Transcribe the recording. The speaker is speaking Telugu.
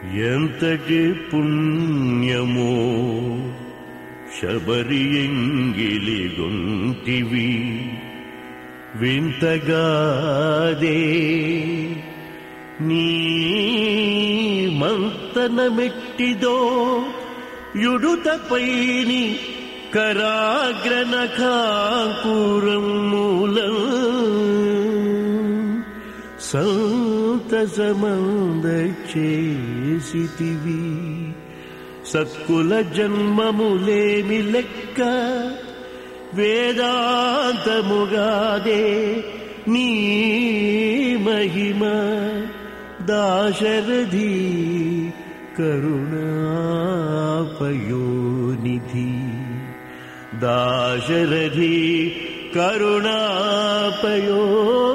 ఎంతటి పుణ్యమో శబరి ఎంగిలి గొంటివి వింతగాదే నీ మంతనమెట్టిదో యుడుతపైని కరాగ్రన కాంకురం మూలం సంతసమంద చేసితివి సత్కుల జన్మములేమి లెక్క వేదాంతముగాదే నీ మహిమ దాశరథి కరుణాపయోనిధి దాశరథి కరుణాపయో